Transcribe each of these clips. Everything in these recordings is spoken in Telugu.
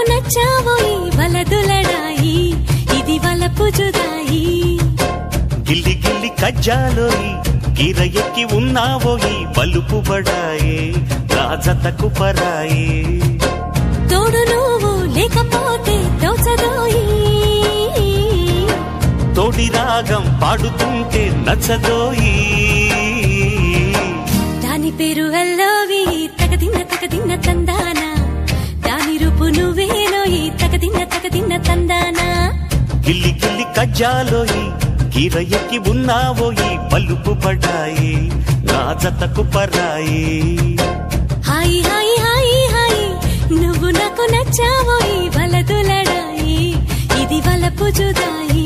నచ్చావోయి వలదులడాయి ఇది వలపు జుదాయి గిల్లి గిల్లి కజ్జాలోయి గిర ఎక్కి ఉన్నావోయి బలుపు బడాయే రాజతకు పరాయే తోడు నువ్వు లేకపోతే తోచదోయి తోడి రాగం పాడుతుంటే నచ్చదోయి దాని పేరు అల్లోవి తగదిన్న తగదిన్న తందానా దాని రూపు నువ్వేనోయి తగదిన్న తగదిన్న తందానా గిల్లి గిల్లి కజ్జాలోయి గిర ఎక్కి ఉన్నావోయి బలుపు బడాయే రాజతకు పరాయే హాయి హాయి హాయి హాయి నువ్వు నాకు నచ్చావోయి వలదులడాయి ఇది వలపు జుదాయి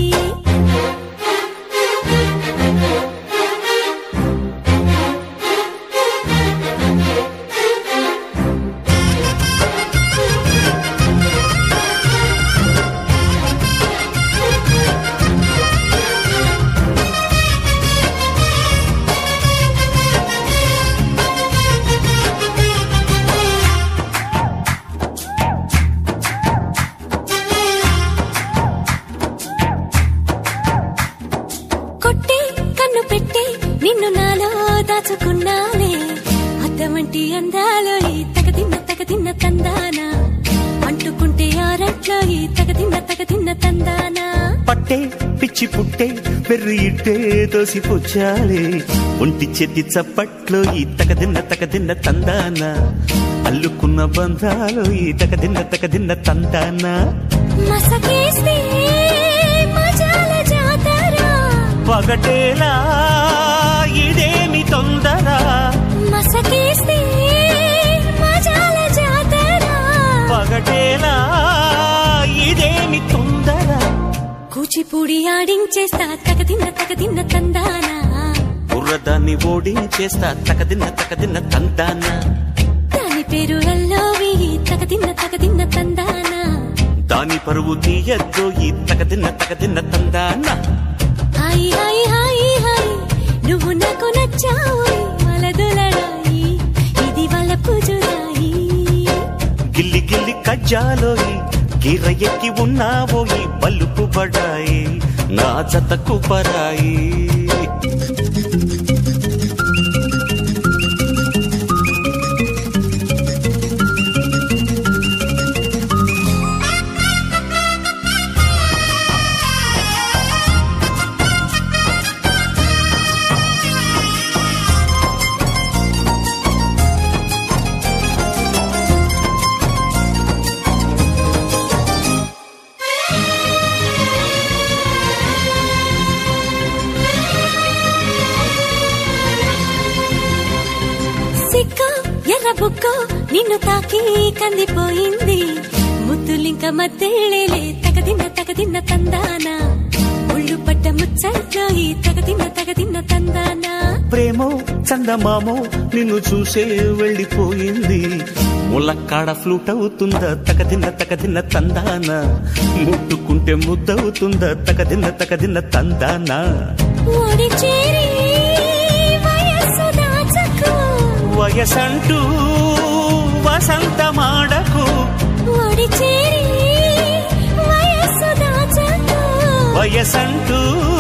కొట్టి కన్ను పెట్టి నిన్ను నాలో దాచుకున్నానే అద్దమంటి అందాలో ఈ తగదిన్న తగదిన్న తందానా అంటుకుంటే ఆరట్లో ఈ తగదిన్న తగదిన్న తందానా పట్టే పిచ్చి పుట్టే పెర్రి ఇట్టే దోసి పుచ్చాలే ఒంటి చెట్టి చప్పట్లో ఈ తకదిన్న తకదిన్న తందాన అల్లుకున్న బంధాలు ఈ తకదిన్న తకదిన్న తందాన మసకేస్తే మజాల జాతర పగటేలా ఇదేమి తొందర మసకేస్తే మజాల జాతర పగటేలా ఇదేమి తొందర కూచిపూడి ఆడించేస్తా తగదిన్న తగదిన్న తందానా బుర్రదాన్ని ఓడించేస్తా తకదిన్న తకదిన్న తందాన దాని పేరు అల్లోవి తగదిన్న తగదిన్న తందానా దాని పరువు తీయద్దు ఈ తకదిన్న తకదిన్న తందాన హాయి హాయి హాయి హాయి నువ్వు నాకు నచ్చావు వలదులడాయి ఇది వలపు జుదాయి గిల్లి గిల్లి కజ్జాలోయి గిర ఎక్కి ఉన్నావోయి బలుపు బడాయి నా జతకు పరాయి సిక్క ఎర్ర బుక్క నిన్ను తాకి కందిపోయింది ముద్దులింక మద్దెళ్ళేలే తగదిన్న తగదిన్న తందానా ఒళ్ళు పడ్డ ముచ్చట్లో ఈ తగదిన్న తగదిన్న తందానా ప్రేమో చందమామో నిన్ను చూసే వెళ్ళిపోయింది ములక్కాడ ఫ్లూట్ అవుతుందా తకదిన్న తకదిన్న తందాన ముట్టుకుంటే ముద్దవుతుందా తకదిన్న తకదిన్న తందానా ఓడి చేరి వయస్సు దాచకు వయసంటూ వసంతమాడకు ఓడి చేరి వయస్సు దాచకు వయసంటూ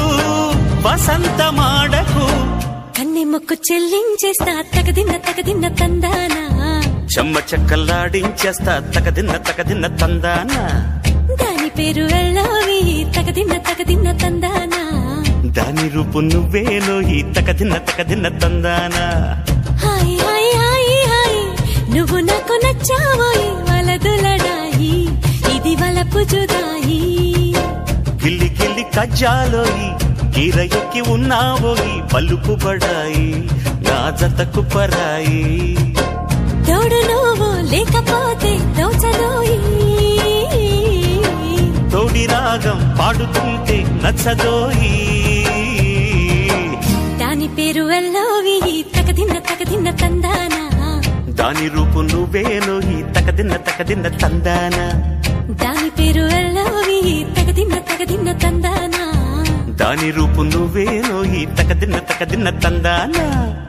వసంతమాడకు కన్నె మొక్కు చెల్లించేస్తా తగదిన్న తగదిన్న తందానా చెమ్మ చెక్కల్లాడించేస్తా తకదిన్న తకదిన్న తందాన దాని పేరు అల్లోవి తగదిన్న తగదిన్న తందానా దాని రూపు నువ్వేనో ఈ తకదిన్న తకదిన్న తందాన హాయ్ హాయ్ హాయ్ హాయ్ నువ్వు నాకు నచ్చావోయి వలదులడాయి ఇది వలపు జుదాయి గిల్లి గిల్లి కజ్జాలోయి గీర ఎక్కి ఉన్నావోయి పలుకు బడాయి నా జతకు పరాయి తోడు నువ్వు లేకపోతే దోచదోయి తోడి రాగం పాడుతుంటే నచ్చదోయి దాని పేరు అల్లోవి తగదిన్న తగదిన్న తందానా దాని రూపు నువ్వేనో ఈ తకదిన్న తకదిన్న తందాన దాని పేరు అల్లోవి తగదిన్న తగదిన్న తందానా దాని రూపు నువ్వేనో ఈ తకదిన్న తకదిన్న తందాన